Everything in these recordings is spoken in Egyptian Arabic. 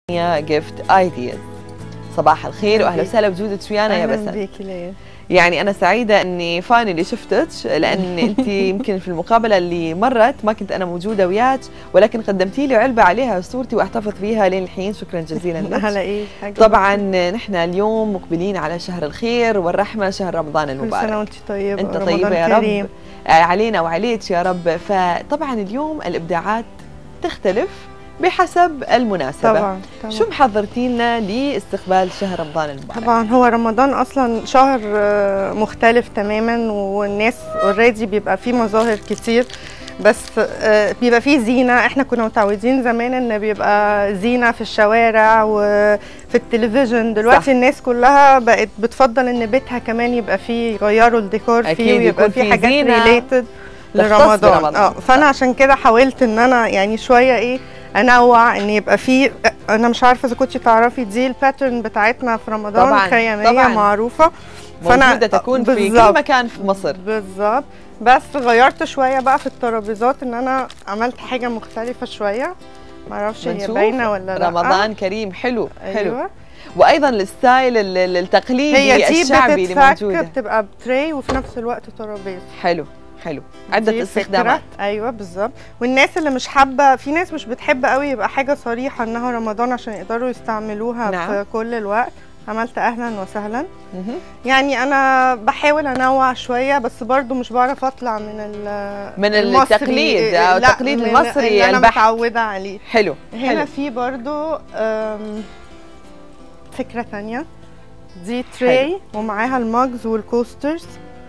يا جيفت ايدياز صباح الخير واهلا وسهلا بوجودك ويانا يا بسم بيك ليا يعني انا سعيده اني فاينلي شفتك لان انت يمكن في المقابله اللي مرت ما كنت انا موجوده وياك ولكن قدمتي لي علبه عليها صورتي واحتفظ فيها لين الحين شكرا جزيلا لك على ايه حاجه طبعا نحن اليوم مقبلين على شهر الخير والرحمه شهر رمضان كل المبارك سنه وانت طيبه انت رمضان طيبه يا كريم. رب آه، علينا وعليك يا رب فطبعا اليوم الابداعات تختلف بحسب المناسبه طبعا طبعا شو محضرتي لنا لاستقبال شهر رمضان المبارك طبعا هو رمضان اصلا شهر آه، مختلف تماما والناس اوريدي بيبقى فيه مظاهر كتير بس آه، بيبقى فيه زينة احنا كنا متعودين زمان ان بيبقى زينة في الشوارع وفي التلفزيون دلوقتي صح. صح. الناس كلها بقت بتفضل ان بيتها كمان يبقى فيه يغيروا الديكور أكيد فيه ويبقى يكون فيه فيه حاجات زينة ريليتد تختص لرمضان برمضان. اه فانا عشان كده حاولت ان انا يعني شويه ايه انوع ان يبقى في انا مش عارفه اذا كنتي تعرفي دي الباترن بتاعتنا في رمضان طبعاً، خياميه طبعاً. معروفه موجوده تكون في كل بالظبط. مكان في مصر بالظبط بس غيرت شويه بقى في الترابيزات ان انا عملت حاجه مختلفه شويه معرفش هي بنشوف باينه ولا لا رمضان كريم حلو حلو ايوه وايضا الستايل ال- ال- التقليدي هي دي الشعبي اللي بتتفك موجوده بتبقى بتري وفي نفس الوقت ترابيزه حلو حلو عده دي استخدامات فكرة. ايوه بالظبط والناس اللي مش حابه في ناس مش بتحب قوي يبقى حاجه صريحه انها رمضان عشان يقدروا يستعملوها نعم. في كل الوقت عملت اهلا وسهلا مهم. يعني انا بحاول انوع شويه بس برضو مش بعرف اطلع من ال- من المصري. التقليد أو لا، التقليد من المصري اللي انا البحت. متعوده عليه حلو هنا حلو في برضو أم، فكره تانية دي تري ومعاها الماجز والكوسترز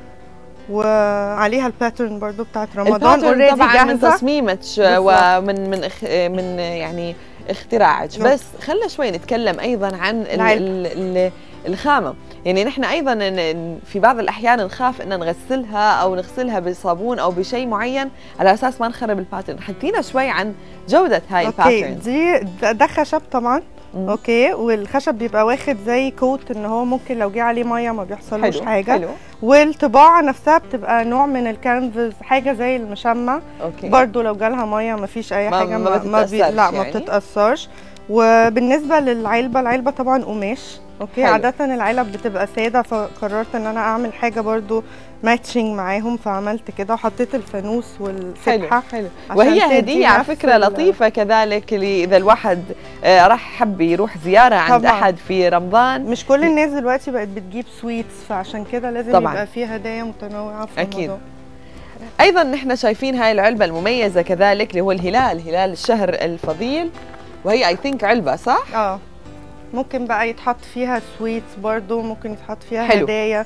وعليها الباترن برضو بتاعت رمضان الباترن اوريدي طبعا من جاهزه تصميمك بالظبط. ومن من إخ من يعني اختراعك نعم. بس خلنا شوي نتكلم ايضا عن ال العلبة. ال ال الخامه يعني نحن ايضا ن- ن- في بعض الاحيان نخاف ان نغسلها او نغسلها بصابون او بشيء معين على اساس ما نخرب الباترن حكينا شوي عن جوده هاي اوكي الباترن دي ده, ده خشب طبعا مم. اوكي والخشب بيبقى واخد زي كوت ان هو ممكن لو جه عليه ميه ما بيحصلوش حلو حاجه حلو والطباعه نفسها بتبقى نوع من الكانفاس حاجه زي المشمع اوكي برضو لو جالها ميه ما فيش اي ما- حاجه ما بتتأثرش لا ما يعني؟ بتتاثرش وبالنسبه للعلبه العلبه طبعا قماش اوكي حلو. عاده العلب بتبقى ساده فقررت ان انا اعمل حاجه برضو ماتشنج معاهم فعملت كده وحطيت الفانوس حلو والفتحه حلو عشان وهي تدي هدية على نفس فكرة ال- لطيفة كذلك اللي إذا الواحد آه، راح حب يروح زيارة عند طبعاً. أحد في رمضان مش كل الناس دلوقتي بقت بتجيب سويتس فعشان كده لازم طبعاً. يبقى فيه هدايا متنوعه في أكيد. رمضان. ايضا نحن شايفين هاي العلبه المميزه كذلك اللي هو الهلال هلال الشهر الفضيل وهي اي ثينك علبه صح اه ممكن بقى يتحط فيها سويتس برضو ممكن يتحط فيها حلو. هدايا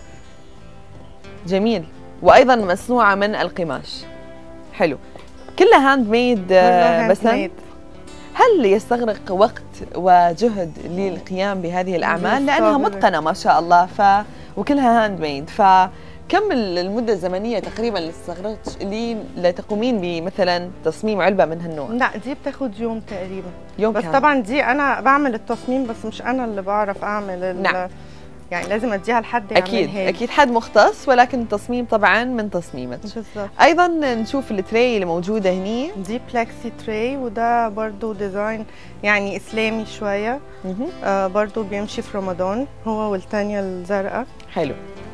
جميل وايضا مصنوعه من القماش حلو كلها هاند ميد كلها بس handmade. هل يستغرق وقت وجهد للقيام بهذه الاعمال لانها بالطبع. متقنه ما شاء الله ف وكلها هاند ميد فكم المده الزمنيه تقريبا اللي استغرقت لي لتقومين بمثلا تصميم علبه من هالنوع لا دي بتاخد يوم تقريبا يوم بس كامل. طبعا دي انا بعمل التصميم بس مش انا اللي بعرف اعمل ال- نعم. يعني لازم اديها لحد اكيد يعملها لي. اكيد حد مختص ولكن التصميم طبعا من تصميمك بالظبط ايضا نشوف التري اللي موجوده هني دي بلاكسي تري وده برضو ديزاين يعني اسلامي شويه مهم. آه برضو بيمشي في رمضان هو والتانية الزرقاء حلو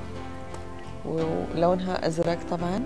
ولونها ازرق طبعا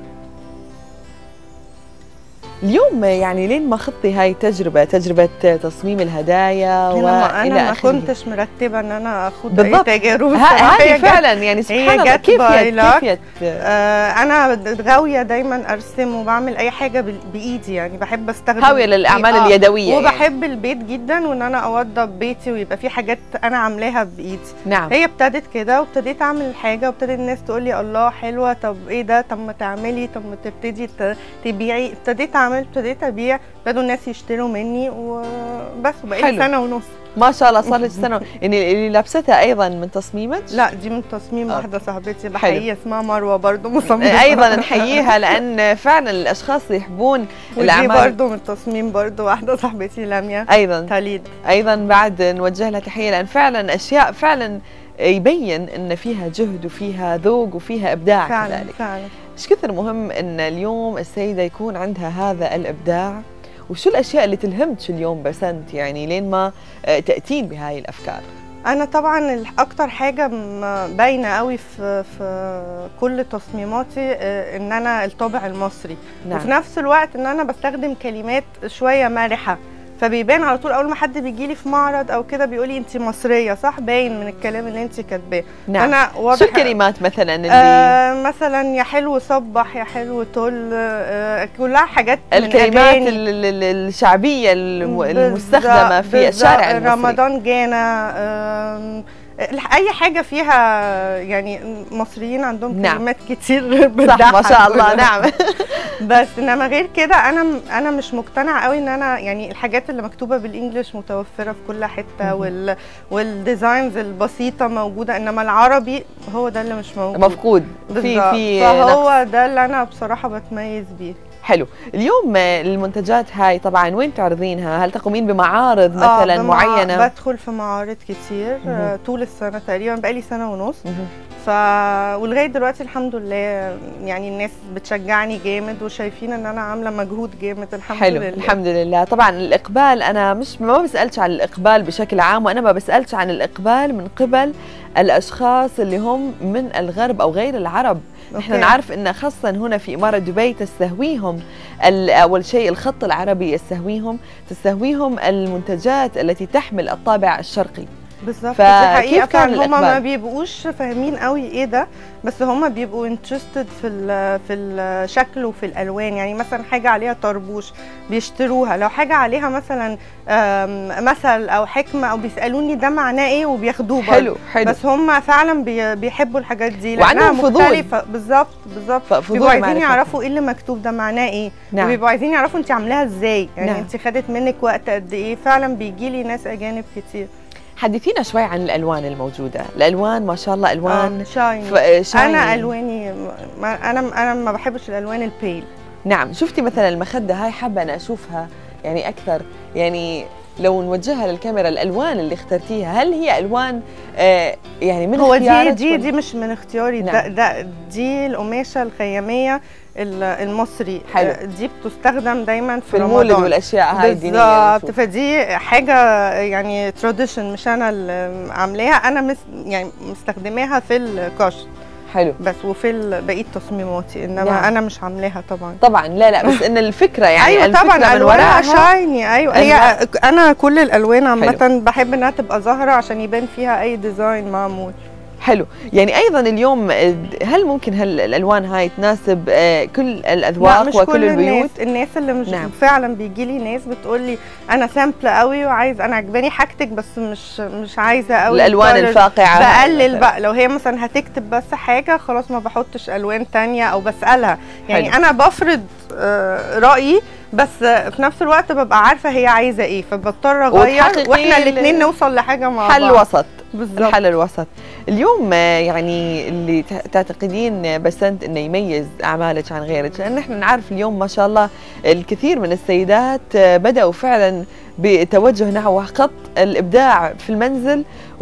اليوم يعني لين ما خطي هاي التجربه تجربه تصميم الهدايا انا ما والى انا ما اخره كنتش مرتبه ان انا اخد اي بالضبط. تجارب ه- الصراحة. هي هذه جت- فعلا يعني سبحان الله جت كيف by يت luck. كيف يت آه انا غاويه دايما ارسم وبعمل اي حاجه بال- بايدي يعني بحب استخدم هاويه للاعمال آه، اليدويه يعني. وبحب البيت جدا وان انا اوضب بيتي ويبقى في حاجات انا عاملاها بايدي نعم هي ابتدت كده وابتديت اعمل الحاجه وابتدت الناس تقول لي الله حلوه طب ايه ده طب ما تعملي طب ما تبتدي ت- تبيعي ابتديت اعمل ابتديت ابيع بدوا الناس يشتروا مني وبس وبقالي حلو. سنه ونص ما شاء الله صار لك سنه يعني اللي لابستها ايضا من تصميمك لا دي من تصميم آه. واحده صاحبتي بحقيقه اسمها مروه برضو مصممه ايضا نحييها لان فعلا الاشخاص اللي يحبون ودي الاعمال برضو من تصميم برضو واحده صاحبتي لميا ايضا تاليد ايضا بعد نوجه لها تحيه لان فعلا اشياء فعلا يبين ان فيها جهد وفيها ذوق وفيها ابداع فعلا كذلك فعلا ايش كثر مهم ان اليوم السيده يكون عندها هذا الابداع وشو الاشياء اللي تلهمك اليوم بسنت يعني لين ما آه، تاتين بهاي الافكار انا طبعا ال- اكتر حاجه م- باينه قوي في في كل تصميماتي آه، ان انا الطابع المصري نعم وفي نفس الوقت ان انا بستخدم كلمات شويه مرحه فبيبان على طول اول ما حد بيجي لي في معرض او كده بيقول لي انت مصريه صح باين من الكلام اللي انت كاتباه نعم انا واضح شو الكلمات مثلا اللي آه مثلا يا حلو صبح يا حلو طل آه كلها حاجات من الكلمات أغاني. ال- ال- ال- الشعبيه الم- بالظبط- المستخدمه في بالظبط. الشارع المصري رمضان جانا آم، اي حاجه فيها يعني المصريين عندهم نعم. كلمات كتير صح ما بتضحك شاء الله كلها. نعم بس انما غير كده انا انا مش مقتنعه قوي ان انا يعني الحاجات اللي مكتوبه بالانجلش متوفره في كل حته مهم. وال والديزاينز البسيطه موجوده انما العربي هو ده اللي مش موجود مفقود في بالظبط. في نقص. فهو ده اللي انا بصراحه بتميز بيه حلو اليوم آه، المنتجات هاي طبعا وين تعرضينها هل تقومين بمعارض آه، مثلا بمع- معينه بدخل في معارض كتير مهم. آه، طول السنه تقريبا بقالي سنه ونص مهم. ف ولغايه دلوقتي الحمد لله يعني الناس بتشجعني جامد وشايفين ان انا عامله مجهود جامد الحمد حلو لله الحمد لله طبعا الاقبال انا مش ما بسالش عن الاقبال بشكل عام وانا ما بسالش عن الاقبال من قبل الاشخاص اللي هم من الغرب او غير العرب احنا أوكي. نعرف ان خاصه هنا في اماره دبي تستهويهم ال- اول شيء الخط العربي يستهويهم تستهويهم المنتجات التي تحمل الطابع الشرقي بالظبط فكيف دي حقيقه كان فعلا هما ما الإقبال؟ بيبقوش فاهمين قوي ايه ده بس هما بيبقوا انترستد في ال في الشكل وفي الالوان يعني مثلا حاجه عليها طربوش بيشتروها لو حاجه عليها مثلا آم، مثل او حكمه او بيسالوني ده معناه ايه وبياخدوه برضه. حلو حلو بس هم فعلا بي- بيحبوا الحاجات دي وعندهم لأنها فضول. مختلفة بالظبط بالظبط ففضول بيبقوا عايزين معرفتهم. يعرفوا ايه اللي مكتوب ده معناه ايه نعم وبيبقوا عايزين يعرفوا انت عاملاها ازاي يعني نعم. انت خدت منك وقت قد ايه فعلا بيجي لي ناس اجانب كتير حدثينا شوي عن الالوان الموجوده الالوان ما شاء الله الوان آه، شايني ف- شايني. انا الواني ما انا انا ما بحبش الالوان البيل نعم شفتي مثلا المخدة هاي حابة أنا أشوفها يعني أكثر يعني لو نوجهها للكاميرا الألوان اللي اخترتيها هل هي ألوان آه يعني من هو دي اختيارك دي ولا- دي مش من اختياري ده, نعم. ده دي القماشه الخياميه ال- المصري حلو. آه، دي بتستخدم دايما في, في المولد رمضان والأشياء هاي الدينية اللي بالظبط نشوفها. فدي حاجه يعني تراديشن مش انا اللي عاملاها انا مس يعني مستخدماها في الكاش حلو بس وفي ال- بقيه تصميماتي انما نعم. انا مش عاملاها طبعا طبعا لا لا بس إن الفكرة يعني ايوه الفكرة طبعا من الوانها وراها شايني ايوه هي انا كل الالوان عامه حلو. بحب انها تبقى ظاهره عشان يبان فيها اي ديزاين معمول حلو يعني أيضا اليوم آه، هل ممكن هل الألوان هاي تناسب آه كل لا الأذواق مش وكل كل البيوت الناس الناس اللي مش نعم. نعم. فعلا بيجي لي ناس بتقول لي انا سامبل قوي وعايز انا عجباني حاجتك بس مش مش عايزه قوي الألوان الcolors. الفاقعة هاي بقلل مثلاً. بقى لو هي مثلا هتكتب بس حاجه خلاص ما بحطش الوان تانية او بسالها يعني حلو. انا بفرض آه، رايي بس آه، في نفس الوقت ببقى عارفه هي عايزه ايه فبضطر اغير وتحققي واحنا ال- الاثنين نوصل لحاجه مع حل بعض وسط بالظبط الحل الوسط اليوم آه، يعني اللي ت- تعتقدين آه، بسنت انه يميز اعمالك عن غيرك لان احنا نعرف اليوم ما شاء الله الكثير من السيدات آه، بداوا فعلا بتوجه نحو خط الابداع في المنزل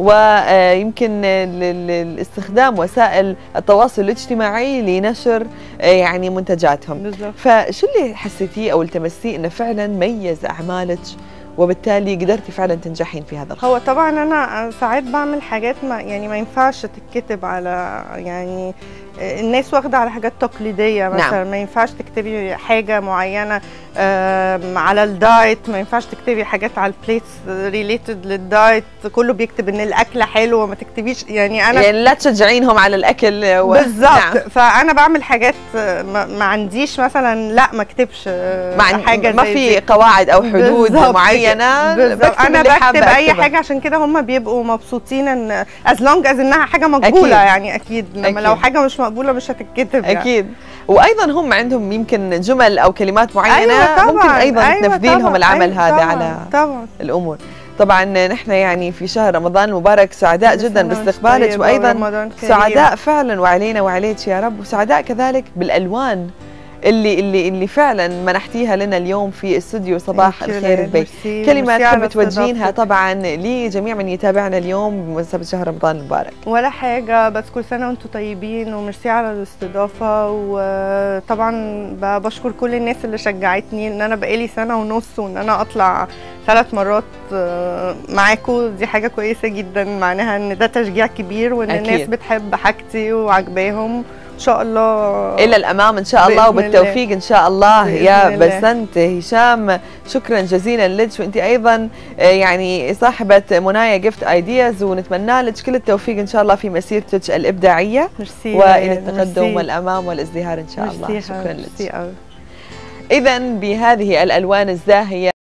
ويمكن الاستخدام وسائل التواصل الاجتماعي لنشر آه، يعني منتجاتهم بالظبط فشو اللي حسيتيه او التمستيه انه فعلا ميز اعمالك وبالتالي قدرتي فعلا تنجحين في هذا الخط هو طبعا انا ساعات بعمل حاجات ما يعني ما ينفعش تتكتب على يعني الناس واخده على حاجات تقليديه نعم. مثلا ما ينفعش تكتبي حاجه معينه آم، على الدايت ما ينفعش تكتبي حاجات على البليتس ريليتد للدايت كله بيكتب ان الاكله حلوه ما تكتبيش يعني انا يعني لا تشجعينهم على الاكل و... بالظبط نعم. فانا بعمل حاجات ما, ما عنديش مثلا لا ما اكتبش مع حاجه ما زي في دي. قواعد او حدود بالظبط معينه بالظبط بكتب انا اللي بكتب حابة اي أكتبه. حاجه عشان كده هم بيبقوا مبسوطين ان از لونج از انها حاجه مقبوله أكيد. يعني اكيد لما أكيد. لو حاجه مش مقبوله مش هتتكتب يعني. اكيد وايضا هم عندهم يمكن جمل او كلمات معينه أيوة طبعا ممكن ايضا أيوة تنفذي لهم طبعا العمل أيوة هذا طبعا على طبعا الامور طبعا نحن يعني في شهر رمضان المبارك سعداء كل جدا سنة وأنت باستقبالك طيبة وايضا ورمضان كريم. سعداء فعلا وعلينا وعليك يا رب وسعداء كذلك بالالوان اللي اللي اللي فعلا منحتيها لنا اليوم في استوديو صباح Thank you الخير ليلى. البيت ميرسي. كلمة ميرسي على تحب توجهينها استضافتك. طبعا لجميع من يتابعنا اليوم بمناسبة شهر رمضان المبارك ولا حاجة بس كل سنة وانتم طيبين وميرسي على الاستضافة وطبعا ب- بشكر كل الناس اللي شجعتني ان انا بقالي سنة ونص وان انا اطلع ثلاث مرات آه، معاكم دي حاجة كويسة جدا معناها ان ده تشجيع كبير وان أكيد. الناس بتحب حاجتي وعجباهم ان شاء الله الى الامام ان شاء الله بإذن وبالتوفيق ان شاء الله بإذن يا الله. بسنت هشام شكرا جزيلا لك وانت ايضا آه، يعني صاحبه منايا جيفت ايدياز ونتمنى لك كل التوفيق ان شاء الله في مسيرتك الابداعيه ميرسي والى التقدم ميرسي. والامام والازدهار ان شاء الله ميرسي شكرا لك ميرسي أوي. اذا بهذه الالوان الزاهيه